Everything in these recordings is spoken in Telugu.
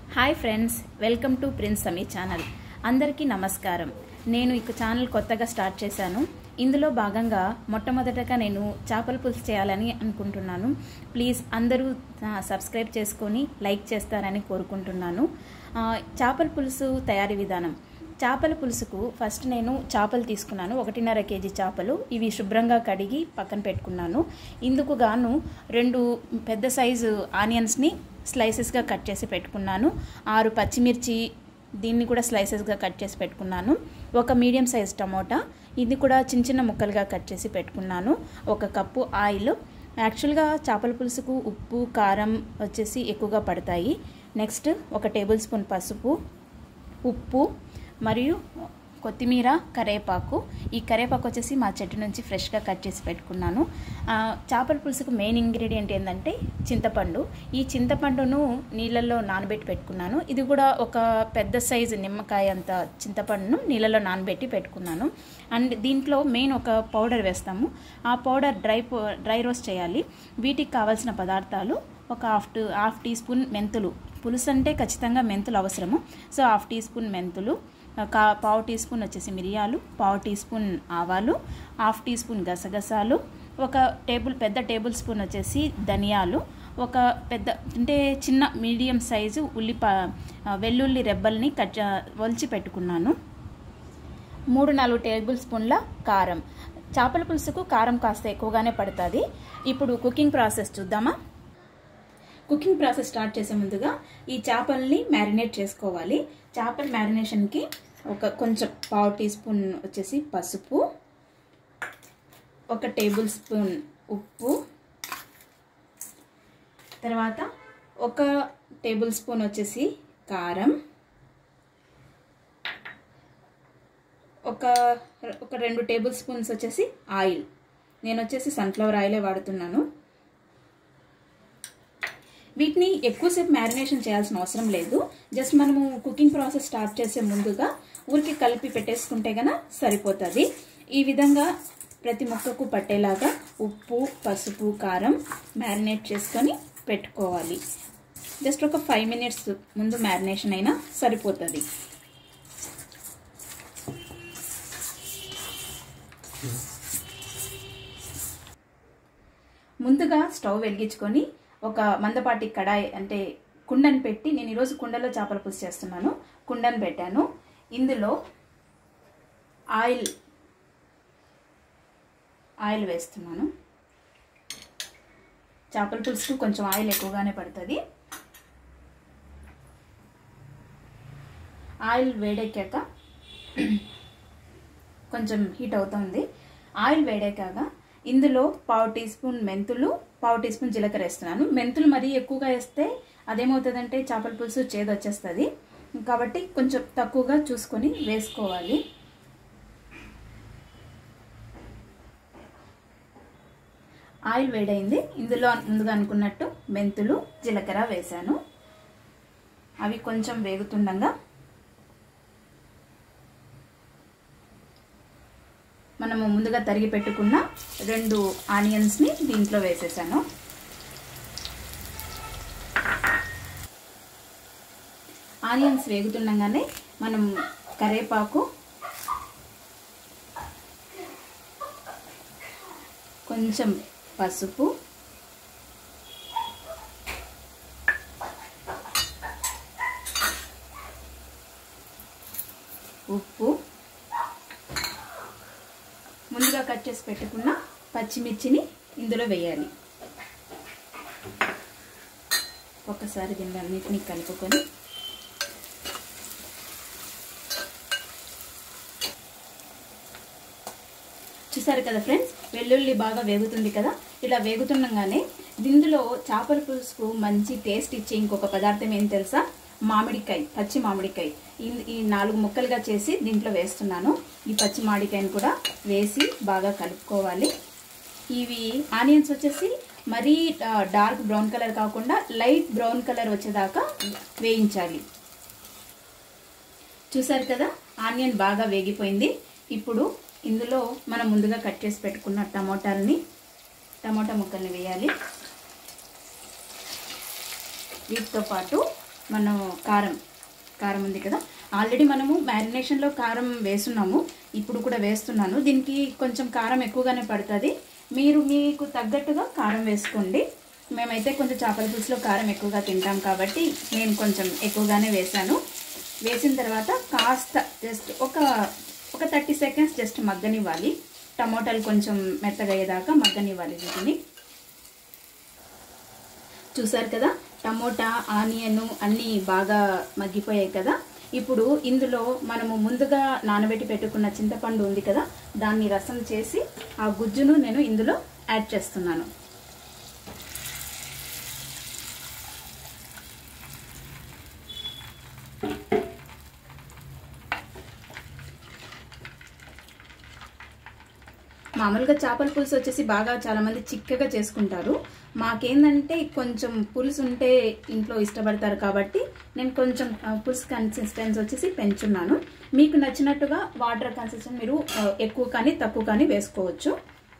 hi friends welcome to Prince Sami channel అందరికీ నమస్కారం నేను ఇక ఛానల్ కొత్తగా స్టార్ట్ చేశాను ఇందులో భాగంగా మొట్టమొదటగా నేను చేపల పులుసు చేయాలని అనుకుంటున్నాను ప్లీజ్ అందరూ ఆ, సబ్స్క్రైబ్ చేసుకొని లైక్ చేస్తారని కోరుకుంటున్నాను ఆ, చేపల పులుసు తయారీ విధానం చేపల పులుసుకు ఫస్ట్ నేను చేపలు తీసుకున్నాను ఒకటిన్నర కేజీ చేపలు ఇవి శుభ్రంగా కడిగి పక్కన పెట్టుకున్నాను ఇందుకు గాను రెండు పెద్ద సైజు ఆనియన్స్ని స్లైసెస్గా కట్ చేసి పెట్టుకున్నాను ఆరు పచ్చిమిర్చి దీన్ని కూడా స్లైసెస్గా కట్ చేసి పెట్టుకున్నాను ఒక మీడియం సైజ్ టమోటా ఇది కూడా చిన్న చిన్న ముక్కలుగా కట్ చేసి పెట్టుకున్నాను ఒక కప్పు ఆయిల్ యాక్చువల్గా చేపల పులుసుకు ఉప్పు కారం వచ్చేసి ఎక్కువగా పడతాయి నెక్స్ట్ ఒక టేబుల్ స్పూన్ పసుపు ఉప్పు మరియు కొత్తిమీర కరేపాకు ఈ కరేపాకు వచ్చేసి మా చెట్టు నుంచి ఫ్రెష్గా కట్ చేసి పెట్టుకున్నాను ఆ, చేపల పులుసుకు మెయిన్ ఇంగ్రీడియంట్ ఏంటంటే చింతపండు ఈ చింతపండును నీళ్ళల్లో నానబెట్టి పెట్టుకున్నాను ఇది కూడా ఒక పెద్ద సైజు నిమ్మకాయ అంత చింతపండును నీళ్ళలో నానబెట్టి పెట్టుకున్నాను అండ్ దీంట్లో మెయిన్ ఒక పౌడర్ వేస్తాము ఆ పౌడర్ డ్రై పో- డ్రై రోస్ట్ చేయాలి వీటికి కావాల్సిన పదార్థాలు ఒక half to half teaspoon మెంతులు పులుసు అంటే ఖచ్చితంగా మెంతులు అవసరము సో హాఫ్ టీ స్పూన్ మెంతులు కా పావు టీ స్పూన్ వచ్చేసి మిరియాలు పావు టీ స్పూన్ ఆవాలు హాఫ్ టీ స్పూన్ గసగసాలు ఒక టేబుల్ పెద్ద టేబుల్ స్పూన్ వచ్చేసి ధనియాలు ఒక పెద్ద అంటే చిన్న మీడియం సైజు ఉల్లిపా వెల్లుల్లి రెబ్బల్ని కట్ చే- ఒలిచి పెట్టుకున్నాను మూడు నాలుగు టేబుల్ స్పూన్ల కారం చేపల పులుసుకు కారం కాస్త ఎక్కువగానే పడుతుంది ఇప్పుడు కుకింగ్ ప్రాసెస్ చూద్దామా కుకింగ్ ప్రాసెస్ స్టార్ట్ చేసే ముందుగా ఈ చేపల్ని మ్యారినేట్ చేసుకోవాలి చేపల మ్యారినేషన్కి ఒక కొంచెం పావు టీ స్పూన్ వచ్చేసి పసుపు ఒక టేబుల్ స్పూన్ ఉప్పు తర్వాత ఒక టేబుల్ స్పూన్ వచ్చేసి కారం ఒక ఒక రెండు టేబుల్ స్పూన్స్ వచ్చేసి ఆయిల్ నేను వచ్చేసి సన్ఫ్లవర్ ఆయిలే వాడుతున్నాను వీటిని ఎక్కువసేపు మ్యారినేషన్ చేయాల్సిన అవసరం లేదు జస్ట్ మనము కుకింగ్ ప్రాసెస్ స్టార్ట్ చేసే ముందుగా ఊరికి కలిపి పెట్టేసుకుంటే గన సరిపోతుంది ఈ విధంగా ప్రతి ముక్కకు పట్టేలాగా ఉప్పు పసుపు కారం మ్యారినేట్ చేసుకొని పెట్టుకోవాలి జస్ట్ ఒక ఫైవ్ మినిట్స్ ముందు మ్యారినేషన్ అయినా సరిపోతుంది ముందుగా స్టవ్ వెలిగించుకొని ఒక మందపాటి కడాయి అంటే కుండను పెట్టి నేను ఈరోజు కుండలో చేపల పులుసు చేస్తున్నాను కుండను పెట్టాను ఇందులో ఆయిల్ ఆయిల్ వేస్తున్నాను చేపల పులుసుకు కొంచెం ఆయిల్ ఎక్కువగానే పడుతుంది ఆయిల్ వేడెక్కాక కొంచెం హీట్ అవుతుంది ఆయిల్ వేడెక్కాక ఇందులో పావు టీ స్పూన్ మెంతులు పావు టీ స్పూన్ జీలకర్ర వేస్తున్నాను మెంతులు మరీ ఎక్కువగా వేస్తే అదేమవుతుందంటే చేపల పులుసు చేదు వచ్చేస్తుంది కాబట్టి కొంచెం తక్కువగా చూసుకొని వేసుకోవాలి ఆయిల్ వేడైంది ఇందులో ముందుగా అనుకున్నట్టు మెంతులు జీలకర్ర వేశాను అవి కొంచెం వేగుతుండగా మనము ముందుగా తరిగి పెట్టుకున్న రెండు ఆనియన్స్ని దీంట్లో వేసేసాను ఆనియన్స్ వేగుతుండగానే మనం కరేపాకు కొంచెం పసుపు ఉప్పు ముందుగా కట్ చేసి పెట్టుకున్న పచ్చిమిర్చిని ఇందులో వేయాలి ఒకసారి దీన్ని అన్నిటిని కలుపుకొని చూసారు కదా ఫ్రెండ్స్ వెల్లుల్లి బాగా వేగుతుంది కదా ఇలా వేగుతుండగానే ఇందులో చేపల పులుసుకు మంచి టేస్ట్ ఇచ్చే ఇంకొక పదార్థం ఏం తెలుసా మామిడికాయ పచ్చి మామిడికాయ ఈ- ఈ నాలుగు ముక్కలుగా చేసి దీంట్లో వేస్తున్నాను ఈ పచ్చి మామిడికాయని కూడా వేసి బాగా కలుపుకోవాలి ఇవి ఆనియన్స్ వచ్చేసి మరీ ఆ, డార్క్ బ్రౌన్ కలర్ కాకుండా లైట్ బ్రౌన్ కలర్ వచ్చేదాకా వేయించాలి చూసారు కదా ఆనియన్ బాగా వేగిపోయింది ఇప్పుడు ఇందులో మనం ముందుగా కట్ చేసి పెట్టుకున్న టమోటాలని టమోటా ముక్కల్ని వేయాలి వీటితో పాటు మనం కారం కారం ఉంది కదా ఆల్రెడీ మనము మ్యారినేషన్లో కారం వేస్తున్నాము ఇప్పుడు కూడా వేస్తున్నాను దీనికి కొంచెం కారం ఎక్కువగానే పడుతుంది మీరు మీకు తగ్గట్టుగా కారం వేసుకోండి మేమైతే కొంచెం చేపల పులుసులో కారం ఎక్కువగా తింటాం కాబట్టి నేను కొంచెం ఎక్కువగానే వేశాను వేసిన తర్వాత కాస్త జస్ట్ ఒక ఒక థర్టీ సెకండ్స్ జస్ట్ మగ్గనివ్వాలి టమోటాలు కొంచెం మెత్తగా అయ్యేదాకా మగ్గనివ్వాలి వీటిని చూసారు కదా టమోటా ఆనియన్ అన్నీ బాగా మగ్గిపోయాయి కదా ఇప్పుడు ఇందులో మనము ముందుగా నానబెట్టి పెట్టుకున్న చింతపండు ఉంది కదా దాన్ని రసం చేసి ఆ గుజ్జును నేను ఇందులో యాడ్ చేస్తున్నాను మామూలుగా చేపల పులుసు వచ్చేసి బాగా చాలా మంది చిక్కగా చేసుకుంటారు మాకేందంటే కొంచెం పులుసు ఉంటే ఇంట్లో ఇష్టపడతారు కాబట్టి నేను కొంచెం ఆ, పులుసు కన్సిస్టెన్సీ వచ్చేసి పెంచున్నాను మీకు నచ్చినట్టుగా వాటర్ కన్సిస్టెన్సీ మీరు ఆ, ఎక్కువ కానీ తక్కువ కానీ వేసుకోవచ్చు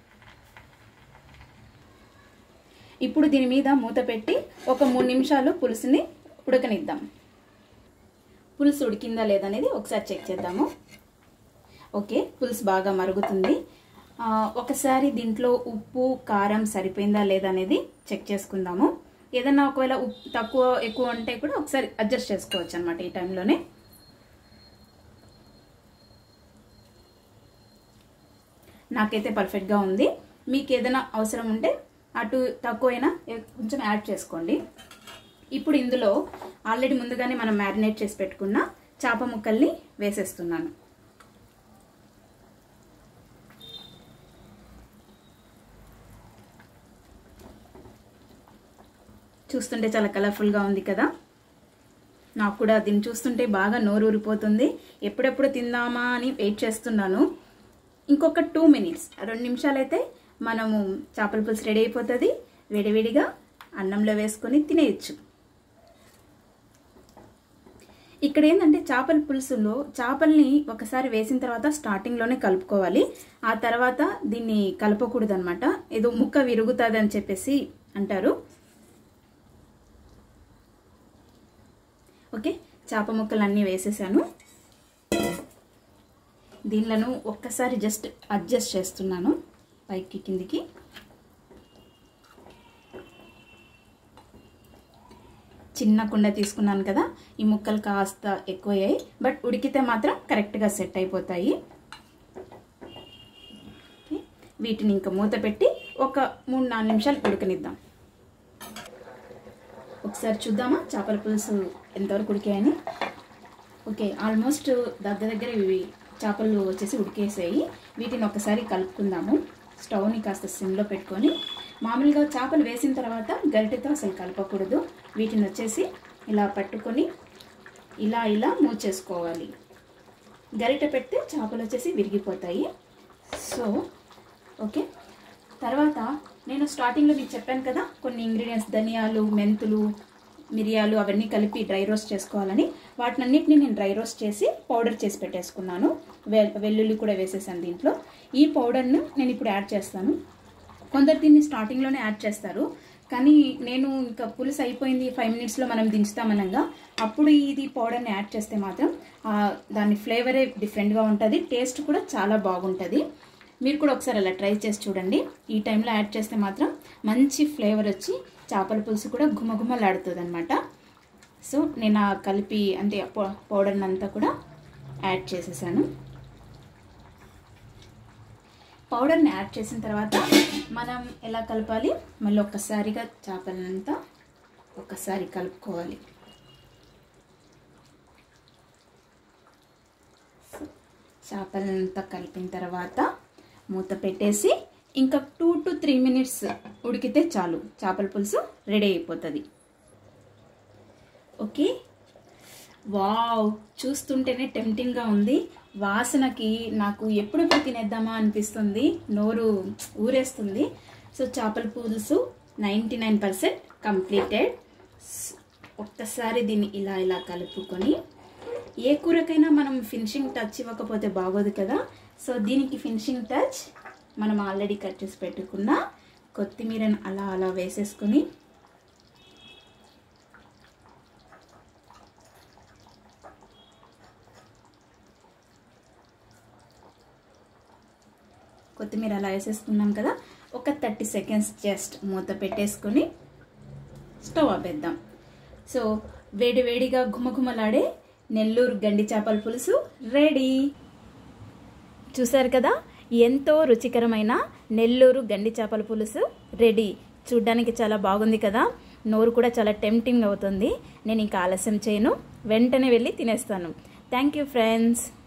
ఇప్పుడు దీని మీద మూత పెట్టి ఒక మూడు నిమిషాలు పులుసుని ఉడకనిద్దాం పులుసు ఉడికిందా లేదనేది ఒకసారి చెక్ చేద్దాము ఓకే పులుసు బాగా మరుగుతుంది ఆ, ఒకసారి దీంట్లో ఉప్పు కారం సరిపోయిందా లేదా అనేది చెక్ చేసుకుందాము ఏదన్నా ఒకవేళ ఉప్పు తక్కువ ఎక్కువ ఉంటే కూడా ఒకసారి అడ్జస్ట్ చేసుకోవచ్చు అనమాట ఈ టైంలోనే నాకైతే పర్ఫెక్ట్గా ఉంది మీకు ఏదైనా అవసరం ఉంటే అటు తక్కువైనా ఎ- కొంచెం యాడ్ చేసుకోండి ఇప్పుడు ఇందులో ఆల్రెడీ ముందుగానే మనం మ్యారినేట్ చేసి పెట్టుకున్న చేప ముక్కల్ని వేసేస్తున్నాను చూస్తుంటే చాలా కలర్ఫుల్గా ఉంది కదా నాకు కూడా దీన్ని చూస్తుంటే బాగా నోరు ఊరిపోతుంది ఎప్పుడెప్పుడు తిందామా అని వెయిట్ చేస్తున్నాను ఇంకొక టూ మినిట్స్ రెండు నిమిషాలు అయితే మనము చేపల పులుసు రెడీ అయిపోతుంది వేడివేడిగా అన్నంలో వేసుకొని తినేయచ్చు ఇక్కడ ఏంటంటే చేపల పులుసులో చేపల్ని ఒకసారి వేసిన తర్వాత స్టార్టింగ్లోనే కలుపుకోవాలి ఆ తర్వాత దీన్ని కలపకూడదు అనమాట ఏదో ముక్క విరుగుతుంది అని చెప్పేసి అంటారు ఓకే చేప ముక్కలు అన్నీ వేసేసాను దీనిలను ఒక్కసారి జస్ట్ అడ్జస్ట్ చేస్తున్నాను పైకి కిందికి చిన్న కుండ తీసుకున్నాను కదా ఈ ముక్కలు కాస్త ఎక్కువయ్యాయి బట్ ఉడికితే మాత్రం కరెక్ట్గా సెట్ అయిపోతాయి ఓకే, వీటిని ఇంకా మూత పెట్టి ఒక మూడు నాలుగు నిమిషాలు ఉడకనిద్దాం ఒకసారి చూద్దామా చేపల పులుసు ఎంతవరకు ఉడికాయని ఓకే ఆల్మోస్ట్ దగ్గర దగ్గర ఇవి చేపలు వచ్చేసి ఉడికేసాయి వీటిని ఒకసారి కలుపుకుందాము స్టవ్ని కాస్త సిమ్లో పెట్టుకొని మామూలుగా చేపలు వేసిన తర్వాత గరిటెతో అసలు కలపకూడదు వీటిని వచ్చేసి ఇలా పట్టుకొని ఇలా ఇలా మూవ్ చేసుకోవాలి గరిటె పెడితే చేపలు వచ్చేసి విరిగిపోతాయి సో ఓకే తర్వాత నేను స్టార్టింగ్లో మీకు చెప్పాను కదా కొన్ని ఇంగ్రీడియంట్స్ ధనియాలు మెంతులు మిరియాలు అవన్నీ కలిపి డ్రై రోస్ట్ చేసుకోవాలని వాటినన్నిటిని నేను డ్రై రోస్ట్ చేసి పౌడర్ చేసి పెట్టేసుకున్నాను వె వెల్లుల్లి కూడా వేసేసాను దీంట్లో ఈ పౌడర్ను నేను ఇప్పుడు యాడ్ చేస్తాను కొందరు దీన్ని స్టార్టింగ్లోనే యాడ్ చేస్తారు కానీ నేను ఇంకా పులుసు అయిపోయింది ఫైవ్ మినిట్స్లో మనం దించుతామనగా అప్పుడు ఇది పౌడర్ని యాడ్ చేస్తే మాత్రం ఆ, దాని ఫ్లేవరే డిఫరెంట్గా ఉంటుంది టేస్ట్ కూడా చాలా బాగుంటుంది మీరు కూడా ఒకసారి అలా ట్రై చేసి చూడండి ఈ టైంలో యాడ్ చేస్తే మాత్రం మంచి ఫ్లేవర్ వచ్చి చేపల పులుసు కూడా గుమగుమలాడుతుంది అనమాట సో నేను ఆ కలిపి అంటే పౌడర్ని అంతా కూడా యాడ్ చేసేసాను పౌడర్ని యాడ్ చేసిన తర్వాత మనం ఎలా కలపాలి మళ్ళీ ఒక్కసారిగా చేపలంతా ఒక్కసారి కలుపుకోవాలి చేపలంతా కలిపిన తర్వాత మూత పెట్టేసి ఇంకా టూ టు త్రీ మినిట్స్ ఉడికితే చాలు చేపల పులుసు రెడీ అయిపోతుంది ఓకే వావ్ చూస్తుంటేనే టెంప్టింగ్గా ఉంది వాసనకి నాకు ఎప్పుడెప్పుడు తినేద్దామా అనిపిస్తుంది నోరు ఊరేస్తుంది సో చేపల పులుసు నైంటీ నైన్ పర్సెంట్ కంప్లీటెడ్ ఒక్కసారి దీన్ని ఇలా ఇలా కలుపుకొని ఏ కూరకైనా మనం ఫినిషింగ్ టచ్ ఇవ్వకపోతే బాగోదు కదా సో దీనికి ఫినిషింగ్ టచ్ మనం ఆల్రెడీ కట్ చేసి పెట్టుకున్న కొత్తిమీరను అలా అలా వేసేసుకొని కొత్తిమీర అలా వేసేసుకున్నాం కదా ఒక థర్టీ సెకండ్స్ జస్ట్ మూత పెట్టేసుకొని స్టవ్ ఆపేద్దాం సో వేడి వేడిగా గుమగుమలాడే నెల్లూరు గండి చేపల పులుసు రెడీ చూసారు కదా ఎంతో రుచికరమైన నెల్లూరు గండి చేపల పులుసు రెడీ చూడ్డానికి చాలా బాగుంది కదా నోరు కూడా చాలా టెంప్టింగ్ అవుతుంది నేను ఇంకా ఆలస్యం చేయను వెంటనే వెళ్ళి తినేస్తాను థ్యాంక్ యూ ఫ్రెండ్స్